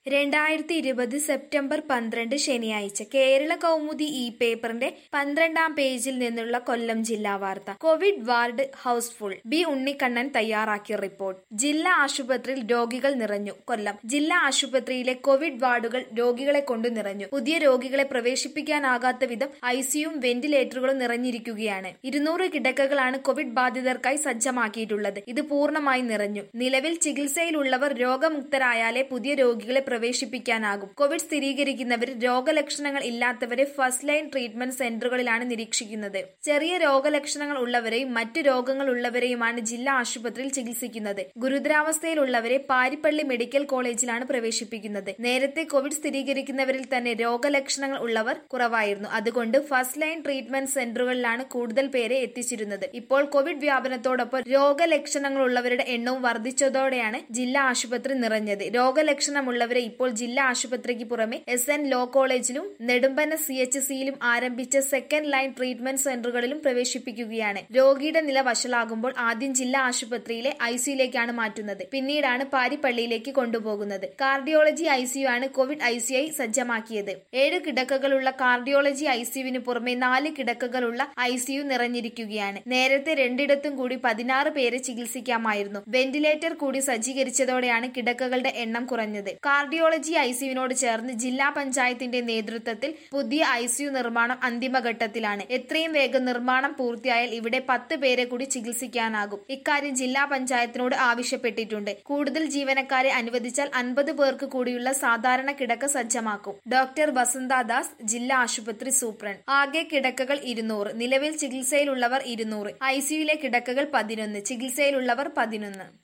രണ്ടായിരത്തി ഇരുപത് സെപ്റ്റംബർ പന്ത്രണ്ട് ശനിയാഴ്ച കേരള കൗമുദി ഈ പേപ്പറിന്റെ പന്ത്രണ്ടാം പേജിൽ നിന്നുള്ള കൊല്ലം ജില്ലാ വാർത്ത covid ward house full B Unnikannan തയ്യാറാക്കിയ റിപ്പോർട്ട് ജില്ലാ ആശുപത്രിയിൽ രോഗികൾ നിറഞ്ഞു കൊല്ലം ജില്ലാ ആശുപത്രിയിലെ കോവിഡ് വാർഡുകൾ രോഗികളെ കൊണ്ട് നിറഞ്ഞു പുതിയ രോഗികളെ പ്രവേശിപ്പിക്കാനാകാത്ത വിധം ഐസിയും വെന്റിലേറ്ററുകളും നിറഞ്ഞിരിക്കുകയാണ് ഇരുന്നൂറ് കിടക്കകളാണ് കോവിഡ് ബാധിതർക്കായി സജ്ജമാക്കിയിട്ടുള്ളത് ഇത് പൂർണ്ണമായി നിറഞ്ഞു നിലവിൽ ചികിത്സയിലുള്ളവർ രോഗമുക്തരായാലേ പുതിയ രോഗികളെ പ്രവേശിപ്പിക്കാനാകും കോവിഡ് സ്ഥിരീകരിക്കുന്നവരിൽ രോഗലക്ഷണങ്ങൾ ഇല്ലാത്തവരെ ഫസ്റ്റ് ലൈൻ ട്രീറ്റ്മെന്റ് സെന്ററുകളിലാണ് നിരീക്ഷിക്കുന്നത് ചെറിയ രോഗലക്ഷണങ്ങൾ ഉള്ളവരെയും മറ്റു രോഗങ്ങൾ ഉള്ളവരെയുമാണ് ജില്ലാ ആശുപത്രിയിൽ ചികിത്സിക്കുന്നത് ഗുരുതരാവസ്ഥയിലുള്ളവരെ പാരിപ്പള്ളി മെഡിക്കൽ കോളേജിലാണ് പ്രവേശിപ്പിക്കുന്നത് നേരത്തെ കോവിഡ് സ്ഥിരീകരിക്കുന്നവരിൽ തന്നെ രോഗലക്ഷണങ്ങൾ ഉള്ളവർ കുറവായിരുന്നു അതുകൊണ്ട് ഫസ്റ്റ് ലൈൻ ട്രീറ്റ്മെന്റ് സെന്ററുകളിലാണ് കൂടുതൽ പേരെ എത്തിച്ചിരുന്നത് ഇപ്പോൾ കോവിഡ് വ്യാപനത്തോടൊപ്പം രോഗലക്ഷണങ്ങളുള്ളവരുടെ എണ്ണവും വർദ്ധിച്ചതോടെയാണ് ജില്ലാ ആശുപത്രി നിറഞ്ഞത് രോഗലക്ഷണമുള്ളവരെ ഇപ്പോൾ ജില്ലാ ആശുപത്രിക്ക് പുറമെ എസ് എൻ ലോ കോളേജിലും നെടുമ്പന സി എച്ച് സിയിലും ആരംഭിച്ച സെക്കൻഡ് ലൈൻ ട്രീറ്റ്മെന്റ് സെന്ററുകളിലും പ്രവേശിപ്പിക്കുകയാണ് രോഗിയുടെ നില വഷളാകുമ്പോൾ ആദ്യം ജില്ലാ ആശുപത്രിയിലെ ഐസിയുയിലേക്കാണ് മാറ്റുന്നത് പിന്നീടാണ് പാരിപ്പള്ളിയിലേക്ക് കൊണ്ടുപോകുന്നത് കാർഡിയോളജി ഐസിയു ആണ് കോവിഡ് ഐസിയുഐ സജ്ജമാക്കിയത് ഏഴ് കിടക്കകളുള്ള കാർഡിയോളജി ഐസിയുവിന് പുറമെ നാല് കിടക്കകളുള്ള ഐസിയു നിറഞ്ഞിരിക്കുകയാണ് നേരത്തെ രണ്ടിടത്തും കൂടി പതിനാറ് പേരെ ചികിത്സിക്കാമായിരുന്നു വെന്റിലേറ്റർ കൂടി സജ്ജീകരിച്ചതോടെയാണ് കിടക്കകളുടെ എണ്ണം കുറഞ്ഞത് കാർഡിയോളജി ഐസിയുവിനോട് ചേർന്ന് ജില്ലാ പഞ്ചായത്തിന്റെ നേതൃത്വത്തിൽ പുതിയ ഐസിയു നിർമ്മാണം അന്തിമഘട്ടത്തിലാണ് എത്രയും വേഗം നിർമ്മാണം പൂർത്തിയായാൽ ഇവിടെ പത്ത് പേരെ കൂടി ചികിത്സിക്കാനാകും ഇക്കാര്യം ജില്ലാ പഞ്ചായത്തിനോട് ആവശ്യപ്പെട്ടിട്ടുണ്ട് കൂടുതൽ ജീവനക്കാരെ അനുവദിച്ചാൽ അൻപത് പേർക്ക് കൂടിയുള്ള സാധാരണ കിടക്ക സജ്ജമാക്കും ഡോക്ടർ വസന്തദാസ് ജില്ലാ ആശുപത്രി സൂപ്രണ്ട് ആകെ കിടക്കകൾ ഇരുന്നൂറ് നിലവിൽ ചികിത്സയിലുള്ളവർ ഇരുന്നൂറ് ഐസിയുയിലെ കിടക്കകൾ പതിനൊന്ന് ചികിത്സയിലുള്ളവർ പതിനൊന്ന്